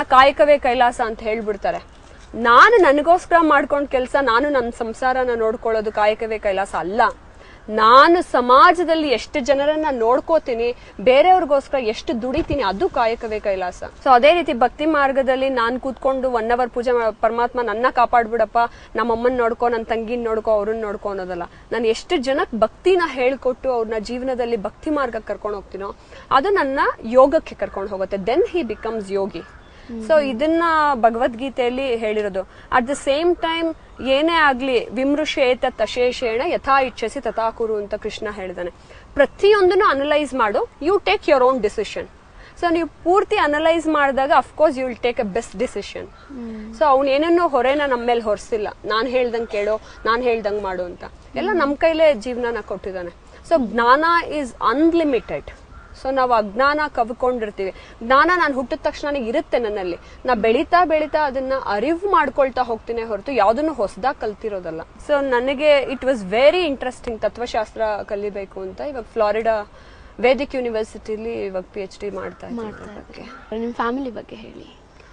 ಕಾಯಕವೇ ಕೈಲಾಸ ಅಂತ ಹೇಳ್ಬಿಡ್ತಾರೆ ನಾನು ನನಗೋಸ್ಕರ ಮಾಡ್ಕೊಂಡ್ ಕೆಲಸ ನಾನು ನನ್ನ ಸಂಸಾರನ ನೋಡ್ಕೊಳ್ಳೋದು ಕಾಯಕವೇ ಕೈಲಾಸ ಅಲ್ಲ ನಾನು ಸಮಾಜದಲ್ಲಿ ಎಷ್ಟು ಜನರನ್ನ ನೋಡ್ಕೋತೀನಿ ಬೇರೆಯವ್ರಿಗೋಸ್ಕರ ಎಷ್ಟು ದುಡಿತೀನಿ ಅದು ಕಾಯಕವೇ ಕೈಲಾಸ ಸೊ ಅದೇ ರೀತಿ ಭಕ್ತಿ ಮಾರ್ಗದಲ್ಲಿ ನಾನು ಕೂತ್ಕೊಂಡು ಒನ್ ಅವರ್ ಪೂಜೆ ಮಾ- ಪರಮಾತ್ಮ ನನ್ನ ಕಾಪಾಡ್ಬಿಡಪ್ಪ ನಮ್ಮಮ್ಮನ್ ನೋಡ್ಕೊ ನನ್ನ ತಂಗಿನ ನೋಡ್ಕೊ ಅವ್ರನ್ನ ನೋಡ್ಕೊ ಅನ್ನೋದಲ್ಲ ನಾನು ಎಷ್ಟು ಜನಕ್ಕೆ ಭಕ್ತಿನ ಹೇಳ್ಕೊಟ್ಟು ಅವ್ರನ್ನ ಜೀವನದಲ್ಲಿ ಭಕ್ತಿ ಮಾರ್ಗಕ್ಕೆ ಕರ್ಕೊಂಡು ಹೋಗ್ತೀನೋ ಅದು ನನ್ನ ಯೋಗಕ್ಕೆ ಕರ್ಕೊಂಡು ಹೋಗುತ್ತೆ then he becomes yogi so ಇದನ್ನ ಭಗವದ್ಗೀತೆಯಲ್ಲಿ ಹೇಳಿರೋದು ಅಟ್ ದ ಸೇಮ್ ಟೈಮ್ ಏನೇ ಆಗ್ಲಿ ವಿಮೃಶೇತ ತಶೇಷೇಣ ಯಥಾ ಇಚ್ಛಸಿ ತಥಾ ಕುರು ಅಂತ ಕೃಷ್ಣ ಹೇಳಿದಾನೆ ಪ್ರತಿಯೊಂದನ್ನು ಅನಲೈಸ್ ಮಾಡು you take your own decision so ನೀವು ಪೂರ್ತಿ ಅನಲೈಸ್ ಮಾಡಿದಾಗ of course you will take a best decision so ಅವ್ನು ಏನನ್ನೋ ಹೊರೆನ ನಮ್ಮ ಮೇಲೆ ಹೊರಿಸಿಲ್ಲ ನಾನ್ ಹೇಳ್ದಂಗೆ ಕೇಳೋ ನಾನ್ ಹೇಳ್ದಂಗೆ ಮಾಡು ಅಂತ ಎಲ್ಲ ನಮ್ಮ ಕೈಲೇ ಜೀವನನ ಕೊಟ್ಟಿದ್ದಾನೆ ಸೊ ಜ್ಞಾನ ಈಸ್ ಅನ್ಲಿಮಿಟೆಡ್ ಸೊ ನಾವು ಅಜ್ಞಾನ ಕವ್ಕೊಂಡಿರ್ತೀವಿ ಜ್ಞಾನ ನಾನು ಹುಟ್ಟಿದ ತಕ್ಷಣ ಇರುತ್ತೆ ನನ್ನಲ್ಲಿ ನಾ ಬೆಳೀತಾ ಬೆಳೀತಾ ಅದನ್ನ ಅರಿವು ಮಾಡ್ಕೊಳ್ತಾ ಹೋಗ್ತೀನಿ ಹೊರತು ಯಾವ್ದನ್ನು ಹೊಸದಾಗಿ ಕಲ್ತಿರೋದಲ್ಲ ಸೊ ನನಗೆ ಇಟ್ ವಾಸ್ ವೆರಿ ಇಂಟ್ರೆಸ್ಟಿಂಗ್ ತತ್ವಶಾಸ್ತ್ರ ಕಲಿಬೇಕು ಅಂತ ಇವಾಗ ಫ್ಲಾರಿಡಾ ವೇದಿಕ್ ಯೂನಿವರ್ಸಿಟಿಲಿ ಇವಾಗ ಪಿ ಎಚ್ ಡಿ ಮಾಡ್ತಾ ಮಾಡ್ತಾ ಇದ್ದೀನಿ ಇದ್ದೀರಿ ನಿಮ್ಮ ಫ್ಯಾಮಿಲಿ ಬಗ್ಗೆ ಹೇಳಿ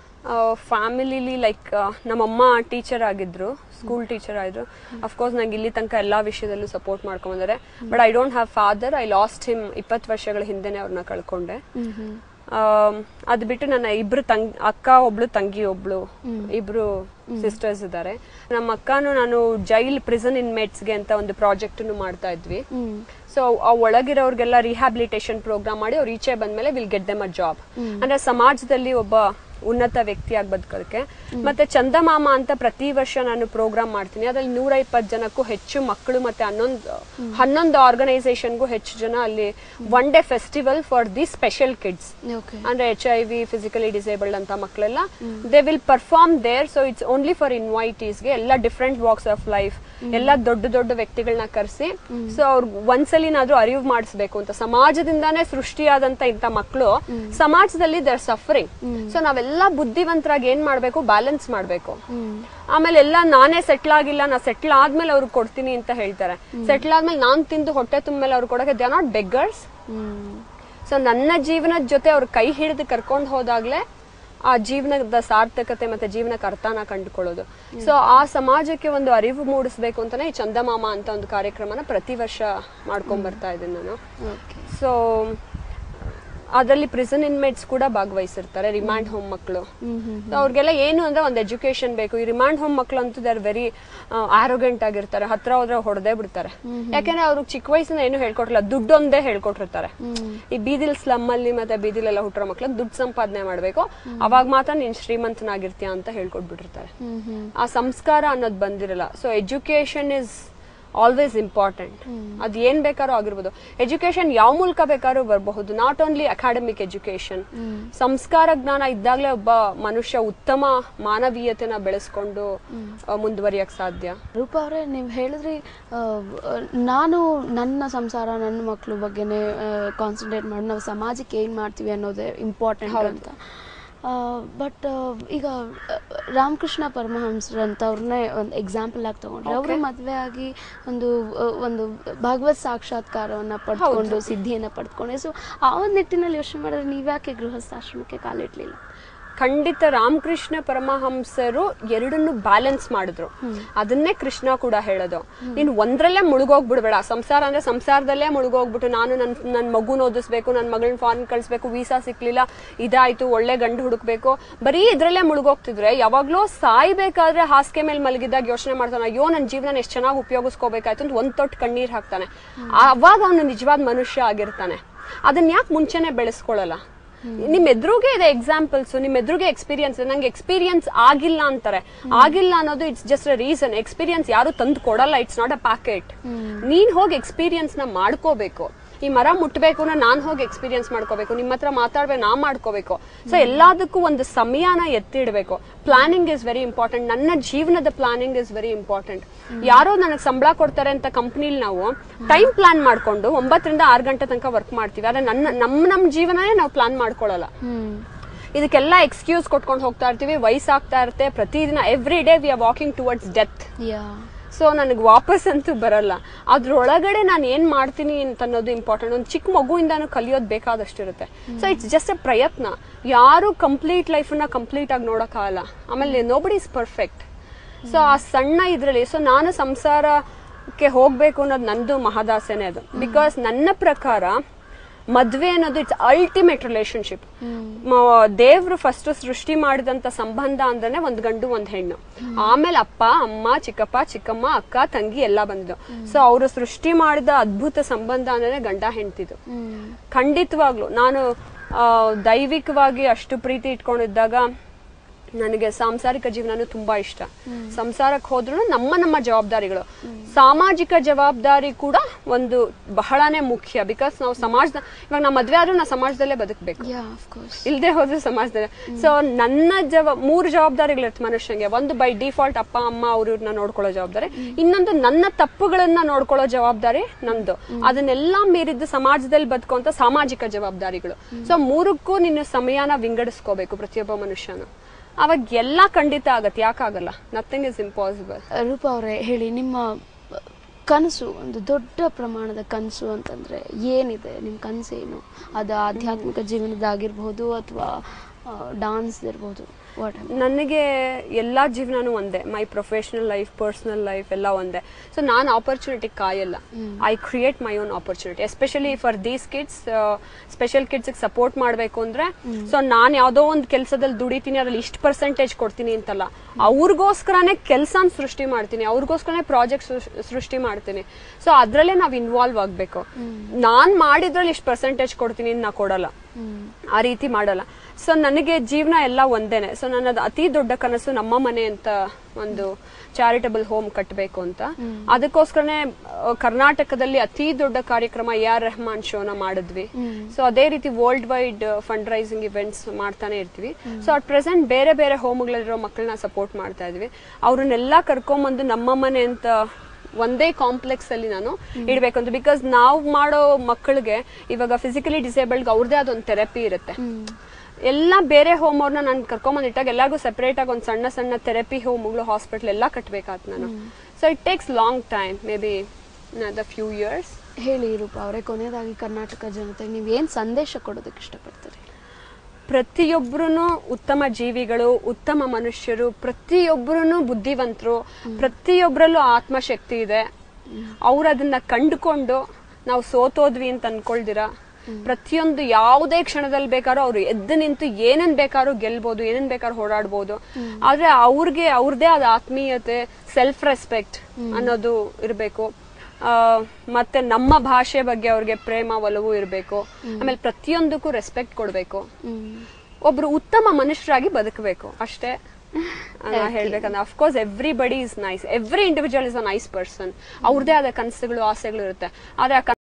ಫ್ಯಾಮಿಲಿಲಿ ಲೈಕ್ ನಮ್ಮಮ್ಮ ಟೀಚರ್ ಆಗಿದ್ರು ಸ್ಕೂಲ್ ಟೀಚರ್ ಆಗಿದ್ರು ಅಫ್ಕೋರ್ಸ್ ನಂಗೆ ಇಲ್ಲಿ ತನಕ ಎಲ್ಲಾ ವಿಷಯದಲ್ಲೂ ಸಪೋರ್ಟ್ ಮಾಡ್ಕೊಂಡ್ಬಂದರೆ but I don't have father I lost him ಇಪ್ಪತ್ತು ವರ್ಷಗಳ ಹಿಂದೆನೆ ಅವ್ರನ್ನ ಕಳ್ಕೊಂಡೆ ಆಮ್, ಅದ್ ಬಿಟ್ಟು ನನ್ನ ಇಬ್ರು ತಂಗ್ ಅಕ್ಕ ಒಬ್ಳು ತಂಗಿ ಒಬ್ಳು ಇಬ್ರು ಸಿಸ್ಟರ್ಸ್ ಇದ್ದಾರೆ ನಮ್ಮ ಅಕ್ಕನು ನಾನು ಜೈಲ್ ಪ್ರಿಸನ್ ಇನ್ಮೇಟ್ಸ್ಗೆ ಅಂತ ಒಂದು ಪ್ರಾಜೆಕ್ಟ್ ಮಾಡ್ತಾ ಇದ್ವಿ ಸೊ ಆ ಒಳಗಿರೋರ್ಗೆಲ್ಲ ರಿಹ್ಯಾಬಿಲಿಟೇಷನ್ ಪ್ರೋಗ್ರಾಮ್ ಮಾಡಿ ಅವ್ರು ಈಚೆ ಬಂದ್ಮೇಲೆ will get them a job ಅಂದ್ರೆ ಸಮಾಜದಲ್ಲಿ ಒಬ್ಬ ಉನ್ನತ ವ್ಯಕ್ತಿಯಾಗಿ ಬದುಕೋದಕ್ಕೆ ಮತ್ತೆ ಚಂದಮಾಮ ಅಂತ ಪ್ರತಿ ವರ್ಷ ನಾನು ಪ್ರೋಗ್ರಾಮ್ ಮಾಡ್ತೀನಿ ಅದ್ರಲ್ಲಿ ನೂರ ಇಪ್ಪತ್ತು ಜನಕ್ಕೂ ಹೆಚ್ಚು ಮಕ್ಕಳು ಮತ್ತೆ ಹನ್ನೊಂದು ಹನ್ನೊಂದು ಆರ್ಗನೈಸೇಷನ್ಗೂ ಹೆಚ್ಚು ಜನ ಅಲ್ಲಿ one day festival for the special kids okay ಅಂದ್ರೆ H I V physically disabled ಅಂತ ಮಕ್ಕಳೆಲ್ಲ they will perform there so it's only for ಇನ್ವೈಟೀಸ್ಗೆ ಎಲ್ಲ ಡಿಫ್ರೆಂಟ್ ವಾಕ್ಸ್ ಆಫ್ ಲೈಫ್ ಎಲ್ಲ ದೊಡ್ಡ ದೊಡ್ಡ ವ್ಯಕ್ತಿಗಳನ್ನ ಕರೆಸಿ ಸೊ ಅವ್ರಿಗೆ ಒಂದ್ಸಲಿನಾದ್ರೂ ಅರಿವು ಮಾಡಿಸ್ಬೇಕು ಅಂತ ಸಮಾಜದಿಂದಾನೇ ಸೃಷ್ಟಿಯಾದಂತ ಇಂಥ ಮಕ್ಕಳು ಸಮಾಜದಲ್ಲಿ ದರ್ ಸಫರಿಂಗ್ ಸೊ ನಾವೆಲ್ಲ ಬುದ್ಧಿವಂತರಾಗಿ ಏನ್ ಮಾಡ್ಬೇಕು ಬ್ಯಾಲೆನ್ಸ್ ಮಾಡ್ಬೇಕು ಆಮೇಲೆ ಎಲ್ಲ ನಾನೇ ಸೆಟ್ಲ್ ಆಗಿಲ್ಲ ನಾ ಸೆಟ್ಲ್ ಆದ್ಮೇಲೆ ಅವ್ರಿಗೆ ಕೊಡ್ತೀನಿ ಅಂತ ಹೇಳ್ತಾರೆ ಸೆಟ್ಲ್ ಆದ್ಮೇಲೆ ನಾನ್ ತಿಂದು ಹೊಟ್ಟೆ ತುಂಬ್ಮೇಲೆ ಅವ್ರು ಕೊಡಕ್ಕೆ they are not beggars so ನನ್ನ ಜೀವನದ ಜೊತೆ ಅವ್ರ ಕೈ ಹಿಡಿದು ಕರ್ಕೊಂಡು ಹೋದಾಗ್ಲೇ ಆ ಜೀವನದ ಸಾರ್ಥಕತೆ ಮತ್ತೆ ಜೀವನಕ್ಕೆ ಅರ್ಥನ ಕಂಡುಕೊಳ್ಳೋದು ಸೊ ಆ ಸಮಾಜಕ್ಕೆ ಒಂದು ಅರಿವು ಮೂಡಿಸ್ಬೇಕು ಅಂತಾನೆ ಈ ಚಂದಮಾಮ ಅಂತ ಒಂದು ಕಾರ್ಯಕ್ರಮನ ಪ್ರತಿ ವರ್ಷ ಮಾಡ್ಕೊಂಡ್ ಬರ್ತಾ ಇದ್ದೀನಿ ನಾನು ಓಕೆ ಸೊ ಅದರಲ್ಲಿ ಪ್ರಿಸನ್ ಇನ್ಮೇಟ್ಸ್ ಕೂಡ ಭಾಗವಹಿಸಿರ್ತಾರೆ ರಿಮಾಂಡ್ ಹೋಮ್ ಮಕ್ಕಳು ಅವ್ರಿಗೆಲ್ಲ ಏನು ಅಂದ್ರೆ ಒಂದು ಎಜುಕೇಶನ್ ಬೇಕು ಈ ರಿಮಾಂಡ್ ಹೋಮ್ ಮಕ್ಕಳು ಅಂತೂ ದರ್ ವೆರಿ ಆರೋಗೆಂಟ್ ಆಗಿರ್ತಾರೆ ಹತ್ರ ಹೋದ್ರೆ ಹೊಡೆದೇ ಬಿಡ್ತಾರೆ ಯಾಕೆಂದ್ರೆ ಅವ್ರಿಗೆ ಚಿಕ್ಕ ವಯಸ್ಸಿನ ಏನು ಹೇಳ್ಕೊಟ್ಟಿಲ್ಲ ದುಡ್ಡೊಂದೇ ಹೇಳ್ಕೊಟ್ಟಿರ್ತಾರೆ ಈ ಬೀದಿಲ್ ಸ್ಲಮ್ ಅಲ್ಲಿ ಮತ್ತೆ ಬೀದಿಲೆಲ್ಲ ಹುಟ್ಟಿರೋ ಮಕ್ಳು ದುಡ್ಡು ಸಂಪಾದನೆ ಮಾಡ್ಬೇಕು ಅವಾಗ ಮಾತ್ರ ನೀನ್ ಶ್ರೀಮಂತನಾಗಿರ್ತೀಯ ಅಂತ ಹೇಳ್ಕೊಟ್ಬಿಟ್ಟಿರ್ತಾರೆ ಆ ಸಂಸ್ಕಾರ ಅನ್ನೋದು ಬಂದಿರಲ್ಲ so education is always important ಅದ್ ಏನ್ ಬೇಕಾದ್ರೂ ಆಗಿರ್ಬೋದು ಎಜುಕೇಶನ್ ಯಾವ ಮೂಲಕ ಬೇಕಾದ್ರೂ ಬರಬಹುದು ನಾಟ್ ಓನ್ಲಿ ಅಕಾಡೆಮಿಕ್ ಎಜುಕೇಶನ್ ಸಂಸ್ಕಾರ ಜ್ಞಾನ ಇದ್ದಾಗಲೇ ಒಬ್ಬ ಮನುಷ್ಯ ಉತ್ತಮ ಮಾನವೀಯತೆನ ಬೆಳೆಸ್ಕೊಂಡು ಆ, ಮುಂದುವರಿಯಕ್ ಸಾಧ್ಯ ರೂಪ ಅವರೇ ನೀವು ಹೇಳಿದ್ರಿ ಆ, ನಾನು ನನ್ನ ಸಂಸಾರ ನನ್ನ ಮಕ್ಕಳು ಬಗ್ಗೆನೇ ಕಾನ್ಸಂಟ್ರೇಟ್ ಮಾಡಿ ನಾವು ಸಮಾಜಕ್ಕೆ ಏನು ಮಾಡ್ತೀವಿ ಅನ್ನೋದೇ ಇಂಪಾರ್ಟೆಂಟ್ ಅಂತ ಬಟ್ ಈಗ ಆ, ರಾಮಕೃಷ್ಣ ಪರಮಹಂಸರು ಅಂತ ಅವ್ರನ್ನೇ ಒಂದು ಎಕ್ಸಾಂಪಲ್ ಆಗಿ ತಗೊಂಡ್ರೆ ಅವರು ಮದುವೆ ಆಗಿ ಒಂದು ಆ, ಒಂದು ಭಗವತ್ ಸಾಕ್ಷಾತ್ಕಾರವನ್ನ ಪಡ್ಕೊಂಡು ಸಿದ್ಧಿಯನ್ನ ಪಡ್ಕೊಂಡು ಸೊ ಆ ಒಂದು ನಿಟ್ಟಿನಲ್ಲಿ ಯೋಚನೆ ಮಾಡಿದ್ರೆ ನೀವ್ಯಾಕೆ ಗೃಹಸ್ಥಾಶ್ರಮಕ್ಕೆ ಕಾಲಿಟ್ಲಿಲ್ಲ ಖಂಡಿತ ರಾಮಕೃಷ್ಣ ಪರಮಹಂಸರು ಎರಡನ್ನು ಬ್ಯಾಲೆನ್ಸ್ ಮಾಡಿದ್ರು ಅದನ್ನೇ ಕೃಷ್ಣ ಕೂಡ ಹೇಳೋದು ನೀನ್ ಒಂದ್ರಲ್ಲೇ ಮುಳುಗೋಗ್ಬಿಡ್ಬೇಡ ಸಂಸಾರ ಅಂದ್ರೆ ಸಂಸಾರದಲ್ಲೇ ಮುಳುಗೋಗ್ಬಿಟ್ಟು ನಾನು ನನ್ ನನ್ ಮಗುನ ಓದಿಸ್ಬೇಕು ನನ್ ಮಗಳನ್ನ ಫಾರಿನ್ ಕಳ್ಸ್ಬೇಕು ವೀಸಾ ಸಿಕ್ಲಿಲ್ಲ ಇದಾಯ್ತು ಒಳ್ಳೆ ಗಂಡು ಹುಡುಕ್ಬೇಕು ಬರೀ ಇದ್ರಲ್ಲೇ ಮುಳುಗೋಗ್ತಿದ್ರೆ ಯಾವಾಗ್ಲೂ ಸಾಯ್ಬೇಕಾದ್ರೆ ಹಾಸಿಗೆ ಮೇಲೆ ಮಲಗಿದಾಗ ಯೋಚನೆ ಮಾಡ್ತಾನೆ ಅಯ್ಯೋ ನನ್ ಜೀವನ ಎಷ್ಟು ಚೆನ್ನಾಗಿ ಉಪಯೋಗಿಸ್ಕೋಬೇಕಾಯ್ತು ಅಂತ ಒಂದ್ ತೊಟ್ಟು ಕಣ್ಣೀರ್ ಹಾಕ್ತಾನೆ ಅವಾಗ ಅವನು ನಿಜವಾದ ಮನುಷ್ಯ ಆಗಿರ್ತಾನೆ ಅದನ್ನ ಯಾಕೆ ಮುಂಚೆನೆ ಬೆಳೆಸ್ಕೊಳ್ಳಲ್ಲ ನಿಮ್ ಎದುರುಗೆ ಇದೆ ಎಕ್ಸಾಂಪಲ್ಸ್ ನಿಮ್ ಎದುರುಗೆ ಎಕ್ಸ್ಪೀರಿಯನ್ಸ್ ನಂಗೆ ಎಕ್ಸ್ಪೀರಿಯನ್ಸ್ ಆಗಿಲ್ಲ ಅಂತಾರೆ ಆಗಿಲ್ಲ ಅನ್ನೋದು it's just a reason experience ಯಾರು ತಂದು ಕೊಡಲ್ಲ ಇಟ್ಸ್ ನಾಟ್ ಅ ಪ್ಯಾಕೆಟ್ ನೀನ್ ಹೋಗಿ ಎಕ್ಸ್ಪೀರಿಯನ್ಸ್ ನ ಮಾಡ್ಕೋಬೇಕು ಈ ಮರ ಮುಟ್ಬೇಕು ಅಂದ್ರೆ ನಾನ್ ಹೋಗಿ ಎಕ್ಸ್ಪೀರಿಯನ್ಸ್ ಮಾಡ್ಕೋಬೇಕು ನಿಮ್ ಹತ್ರ ಮಾತಾಡ್ಬೇಕು ನಾ ಮಾಡ್ಕೋಬೇಕು ಸೊ ಎಲ್ಲದಕ್ಕೂ ಒಂದು ಸಮಯನ ಎತ್ತಿಡ್ಬೇಕು ಪ್ಲಾನಿಂಗ್ ಇಸ್ ವೆರಿ ಇಂಪಾರ್ಟೆಂಟ್ ನನ್ನ ಜೀವನದ ಪ್ಲಾನಿಂಗ್ ಇಸ್ ವೆರಿ ಇಂಪಾರ್ಟೆಂಟ್ ಯಾರೋ ನನಗೆ ಸಂಬಳ ಕೊಡ್ತಾರೆ ಅಂತ ಕಂಪ್ನಿಲಿ ನಾವು ಟೈಮ್ ಪ್ಲಾನ್ ಮಾಡ್ಕೊಂಡು ಒಂಬತ್ತರಿಂದ ಆರು ಗಂಟೆ ತನಕ ವರ್ಕ್ ಮಾಡ್ತೀವಿ ಆದ್ರೆ ನನ್ನ ನಮ್ಮ ನಮ್ಮ ಜೀವನನೇ ನಾವು ಪ್ಲಾನ್ ಮಾಡ್ಕೊಳ್ಳಲ್ಲ ಇದಕ್ಕೆಲ್ಲ ಎಕ್ಸ್ಕ್ಯೂಸ್ ಕೊಟ್ಕೊಂಡು ಹೋಗ್ತಾ ಇರ್ತೀವಿ ವಯಸ್ಸಾಗ್ತಾ ಇರುತ್ತೆ ಪ್ರತಿದಿನ every day we are walking towards death yeah so ನನಗೆ ವಾಪಸ್ ಅಂತೂ ಬರಲ್ಲ ಅದ್ರೊಳಗಡೆ ನಾನು ಏನ್ ಮಾಡ್ತೀನಿ ಅಂತ ಅನ್ನೋದು ಇಂಪಾರ್ಟೆಂಟ್ ಒಂದು ಚಿಕ್ಕ ಮಗುವಿಂದಾನು ಕಲಿಯೋದು ಬೇಕಾದಷ್ಟು ಇರುತ್ತೆ ಸೊ ಇಟ್ಸ್ ಜಸ್ಟ್ ಅ ಪ್ರಯತ್ನ ಯಾರು ಕಂಪ್ಲೀಟ್ ಲೈಫನ್ನ ಕಂಪ್ಲೀಟ್ ಆಗಿ ನೋಡೋಕ್ಕಾಗಲ್ಲ ಆಮೇಲೆ ನೋಬಡಿ ಇಸ್ ಪರ್ಫೆಕ್ಟ್ ಸೊ ಆ ಸಣ್ಣ ಇದ್ರಲ್ಲಿ ಸೊ ನಾನು ಸಂಸಾರಕ್ಕೆ ಹೋಗ್ಬೇಕು ಅನ್ನೋದು ನಂದು ಮಹದಾಸೆನೆ ಅದು ಬಿಕಾಸ್ ನನ್ನ ಪ್ರಕಾರ ಮದ್ವೆ ಅನ್ನೋದು ಇಟ್ಸ್ ಅಲ್ಟಿಮೇಟ್ ರಿಲೇಶನ್ಶಿಪ್ ದೇವ್ರು ಫಸ್ಟ್ ಸೃಷ್ಟಿ ಮಾಡಿದಂತ ಸಂಬಂಧ ಅಂದ್ರೆ ಒಂದ್ ಗಂಡು ಒಂದ್ ಹೆಣ್ಣು ಆಮೇಲೆ ಅಪ್ಪ ಅಮ್ಮ ಚಿಕ್ಕಪ್ಪ ಚಿಕ್ಕಮ್ಮ ಅಕ್ಕ ತಂಗಿ ಎಲ್ಲ ಬಂದಿದ್ದು ಸೊ ಅವರು ಸೃಷ್ಟಿ ಮಾಡಿದ ಅದ್ಭುತ ಸಂಬಂಧ ಅಂದ್ರೆ ಗಂಡ ಹೆಂಡ್ತಿದು ಖಂಡಿತವಾಗ್ಲು ನಾನು ಆ, ದೈವಿಕವಾಗಿ ಅಷ್ಟು ಪ್ರೀತಿ ಇಟ್ಕೊಂಡಿದ್ದಾಗ ನನಗೆ ಸಾಂಸಾರಿಕ ಜೀವನನೂ ತುಂಬಾ ಇಷ್ಟ ಸಂಸಾರಕ್ಕೆ ಹೋದ್ರು ನಮ್ಮ ನಮ್ಮ ಜವಾಬ್ದಾರಿಗಳು ಸಾಮಾಜಿಕ ಜವಾಬ್ದಾರಿ ಕೂಡ ಒಂದು ಬಹಳನೇ ಮುಖ್ಯ ಬಿಕಾಸ್ ನಾವು ಸಮಾಜದ ಇವಾಗ ನಾವು ಮದ್ವೆ ಆದ್ರೂ ನಾವು ಸಮಾಜದಲ್ಲೇ ಬದುಕಬೇಕು ಯಾ ಆಫ್ ಕೋರ್ಸ್ ಇಲ್ದೇ ಹೋದ್ರೆ ಸಮಾಜದಲ್ಲಿ ಸೊ ನನ್ನ ಜವ ಮೂರು ಜವಾಬ್ದಾರಿಗಳಿರುತ್ತೆ ಮನುಷ್ಯಂಗೆ ಒಂದು ಬೈ ಡಿಫಾಲ್ಟ್ ಅಪ್ಪ ಅಮ್ಮ ಅವ್ರ ಇವ್ರನ್ನ ನೋಡ್ಕೊಳ್ಳೋ ಜವಾಬ್ದಾರಿ ಇನ್ನೊಂದು ನನ್ನ ತಪ್ಪುಗಳನ್ನ ನೋಡ್ಕೊಳ್ಳೋ ಜವಾಬ್ದಾರಿ ನಂದು ಅದನ್ನೆಲ್ಲ ಮೀರಿದ್ದು ಸಮಾಜದಲ್ಲಿ ಬದುಕುವಂತ ಸಾಮಾಜಿಕ ಜವಾಬ್ದಾರಿಗಳು ಸೊ ಮೂರಕ್ಕೂ ನಿನ್ನ ಸಮಯನ ವಿಂಗಡಿಸ್ಕೋಬೇಕು ಪ್ರತಿಯೊಬ್ಬ ಮನುಷ್ಯನು ಅವಾಗ ಎಲ್ಲ ಖಂಡಿತ ಆಗತ್ತೆ ಯಾಕಾಗಲ್ಲ ನಥಿಂಗ್ ಇಸ್ ಇಂಪಾಸಿಬಲ್ ರೂಪ ಅವರೇ ಹೇಳಿ ನಿಮ್ಮ ಕನಸು ಒಂದು ದೊಡ್ಡ ಪ್ರಮಾಣದ ಕನಸು ಅಂತಂದ್ರೆ ಏನಿದೆ ನಿಮ್ಮ ಕನಸೇನು ಅದು ಆಧ್ಯಾತ್ಮಿಕ ಜೀವನದಾಗಿರ್ಬೋದು ಅಥವಾ ಡಾನ್ಸ್ ಇರ್ಬೋದು ವಾಟ್ ನನಗೆ ಎಲ್ಲಾ ಜೀವನನೂ ಒಂದೇ my professional life personal life ಎಲ್ಲ ಒಂದೇ ಸೊ ನಾನು ಆಪರ್ಚುನಿಟಿ ಕಾಯಲ್ಲ I create my own opportunity especially for these kids special kids support ಮಾಡಬೇಕು ಅಂದ್ರೆ ಸೊ ನಾನು ಯಾವ್ದೋ ಒಂದು ಕೆಲಸದಲ್ಲಿ ದುಡಿತೀನಿ ಅದ್ರಲ್ಲಿ ಇಷ್ಟು ಪರ್ಸೆಂಟೇಜ್ ಕೊಡ್ತೀನಿ ಅಂತಲ್ಲ ಅವ್ರಿಗೋಸ್ಕರನೇ ಕೆಲಸನ ಸೃಷ್ಟಿ ಮಾಡ್ತೀನಿ ಅವ್ರಿಗೋಸ್ಕರನೇ ಪ್ರಾಜೆಕ್ಟ್ ಸೃಷ್ಟಿ ಮಾಡ್ತೀನಿ ಸೊ ಅದ್ರಲ್ಲೇ ನಾವು ಇನ್ವಾಲ್ವ್ ಆಗ್ಬೇಕು ನಾನ್ ಮಾಡಿದ್ರಲ್ಲಿ ಇಷ್ಟು ಪರ್ಸೆಂಟೇಜ್ ಕೊಡ್ತೀನಿ ಅಂತ ನಾ ಕೊಡಲ್ಲ ಆ ರೀತಿ ಮಾಡಲ್ಲ ಸೊ ನನಗೆ ಜೀವನ ಎಲ್ಲ ಒಂದೇನೆ ಸೊ ನನ್ನದು ಅತಿ ದೊಡ್ಡ ಕನಸು ನಮ್ಮ ಮನೆ ಅಂತ ಒಂದು ಚಾರಿಟಬಲ್ ಹೋಮ್ ಕಟ್ಟಬೇಕು ಅಂತ ಅದಕ್ಕೋಸ್ಕರನೇ ಆ, ಕರ್ನಾಟಕದಲ್ಲಿ ಅತಿ ದೊಡ್ಡ ಕಾರ್ಯಕ್ರಮ ಎ ಆರ್ ರೆಹಮಾನ್ ಶೋನ ಮಾಡಿದ್ವಿ ಸೊ ಅದೇ ರೀತಿ world wide fund raising events ಮಾಡ್ತಾನೆ ಇರ್ತೀವಿ ಸೊ ಅಟ್ ಪ್ರೆಸೆಂಟ್ ಬೇರೆ ಬೇರೆ ಹೋಮ್ಗಳಲ್ಲಿರೋ ಮಕ್ಕಳನ್ನ ಸಪೋರ್ಟ್ ಮಾಡ್ತಾ ಇದ್ವಿ ಅವ್ರನ್ನೆಲ್ಲ ಕರ್ಕೊಂಬಂದು ನಮ್ಮ ಮನೆ ಅಂತ ಒಂದೇ ಕಾಂಪ್ಲೆಕ್ಸ್ ಅಲ್ಲಿ ನಾನು ಇಡ್ಬೇಕು ಅಂತ ಬಿಕಾಸ್ ನಾವು ಮಾಡೋ ಮಕ್ಕಳಿಗೆ ಇವಾಗ ಫಿಸಿಕಲಿ ಡಿಸೇಬಲ್ಡ್ ಅವ್ರದೇ ಆದ ಒಂದು ಥೆರಪಿ ಇರುತ್ತೆ ಎಲ್ಲ ಬೇರೆ ಹೋಮ್ ಅವ್ರನ್ನ ನಾನು ಕರ್ಕೊಂಬಂದ್ ಇಟ್ಟಾಗ ಎಲ್ಲರಿಗೂ ಸೆಪರೇಟ್ ಆಗಿ ಒಂದು ಸಣ್ಣ ಸಣ್ಣ ಥೆರಪಿ ಹೋಮ್ಗಳು ಹಾಸ್ಪಿಟಲ್ ಎಲ್ಲ ಕಟ್ಬೇಕಾತ್ ನಾನು so it takes long time maybe the few years ಹೇಳಿ ರೂಪ ಅವರೇ ಕೊನೆಯದಾಗಿ ಕರ್ನಾಟಕ ಜನತೆಗೆ ನೀವು ಏನು ಸಂದೇಶ ಕೊಡೋದಕ್ಕೆ ಇಷ್ಟಪಡ್ತೀರಿ ಪ್ರತಿಯೊಬ್ಬರೂ ಉತ್ತಮ ಜೀವಿಗಳು ಉತ್ತಮ ಮನುಷ್ಯರು ಪ್ರತಿಯೊಬ್ಬರೂ ಬುದ್ಧಿವಂತರು ಪ್ರತಿಯೊಬ್ಬರಲ್ಲೂ ಆತ್ಮಶಕ್ತಿ ಇದೆ ಅವ್ರು ಅದನ್ನ ಕಂಡುಕೊಂಡು ನಾವು ಸೋತೋದ್ವಿ ಅಂತ ಅನ್ಕೊಳ್ದಿರ ಪ್ರತಿಯೊಂದು ಯಾವುದೇ ಕ್ಷಣದಲ್ಲಿ ಬೇಕಾದ್ರೂ ಅವ್ರು ಎದ್ದು ನಿಂತು ಏನೇನ್ ಬೇಕಾದ್ರೂ ಗೆಲ್ಬಹುದು ಏನೇನ್ ಬೇಕಾದ್ರೂ ಓಡಾಡ್ಬೋದು ಆದ್ರೆ ಅವ್ರಿಗೆ ಅವ್ರದೇ ಆದ ಆತ್ಮೀಯತೆ ಸೆಲ್ಫ್ ರೆಸ್ಪೆಕ್ಟ್ ಅನ್ನೋದು ಇರಬೇಕು ಆ, ಮತ್ತೆ ನಮ್ಮ ಭಾಷೆ ಬಗ್ಗೆ ಅವ್ರಿಗೆ ಪ್ರೇಮ ಒಲವು ಇರಬೇಕು ಆಮೇಲೆ ಪ್ರತಿಯೊಂದಕ್ಕೂ ರೆಸ್ಪೆಕ್ಟ್ ಕೊಡ್ಬೇಕು ಒಬ್ರು ಉತ್ತಮ ಮನುಷ್ಯರಾಗಿ ಬದುಕಬೇಕು ಅಷ್ಟೇ ನಾ ಹೇಳ್ಬೇಕಂದ್ರೆ of course everybody is nice every individual is a nice person ಅವ್ರದೇ ಆದ ಕನಸುಗಳು ಆಸೆಗಳು ಇರುತ್ತೆ ಆದ್ರೆ ಆ